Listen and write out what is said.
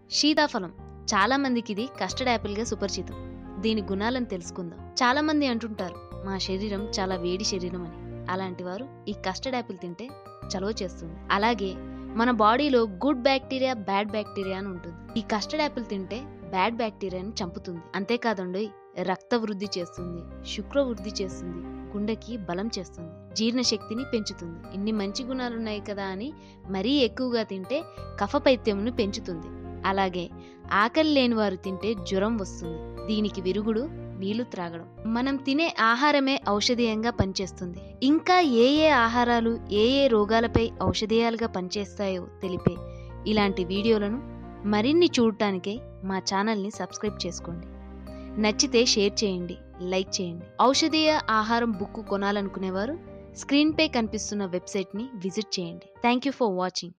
సీతాఫలం చాలా మందికి ఇది కస్టర్డ్ యాపిల్గా సుపరిచితం దీని గుణాలను తెలుసుకుందాం చాలా మంది అంటుంటారు మా శరీరం చాలా వేడి శరీరం అని అలాంటి వారు ఈ కస్టర్డ్ యాపిల్ తింటే చలవ చేస్తుంది అలాగే మన బాడీలో గుడ్ బ్యాక్టీరియా బ్యాడ్ బ్యాక్టీరియా అని ఉంటుంది ఈ కస్టర్డ్ యాపిల్ తింటే బ్యాడ్ బ్యాక్టీరియాని చంపుతుంది అంతేకాదండి రక్త వృద్ధి చేస్తుంది శుక్ర వృద్ధి చేస్తుంది గుండెకి బలం చేస్తుంది జీర్ణశక్తిని పెంచుతుంది ఇన్ని మంచి గుణాలు ఉన్నాయి కదా అని మరీ ఎక్కువగా తింటే కఫపైత్యమును పెంచుతుంది అలాగే ఆకలి లేని వారు తింటే జ్వరం వస్తుంది దీనికి విరుగుడు నీళ్లు త్రాగడం మనం తినే ఆహారమే ఔషధీయంగా పనిచేస్తుంది ఇంకా ఏ ఏ ఆహారాలు ఏ ఏ రోగాలపై ఔషధీయాలుగా పనిచేస్తాయో తెలిపే ఇలాంటి వీడియోలను మరిన్ని చూడటానికై మా ఛానల్ని సబ్స్క్రైబ్ చేసుకోండి నచ్చితే షేర్ చేయండి లైక్ చేయండి ఔషధీయ ఆహారం బుక్ కొనాలనుకునేవారు స్క్రీన్పై కనిపిస్తున్న వెబ్సైట్ని విజిట్ చేయండి థ్యాంక్ యూ ఫర్ వాచింగ్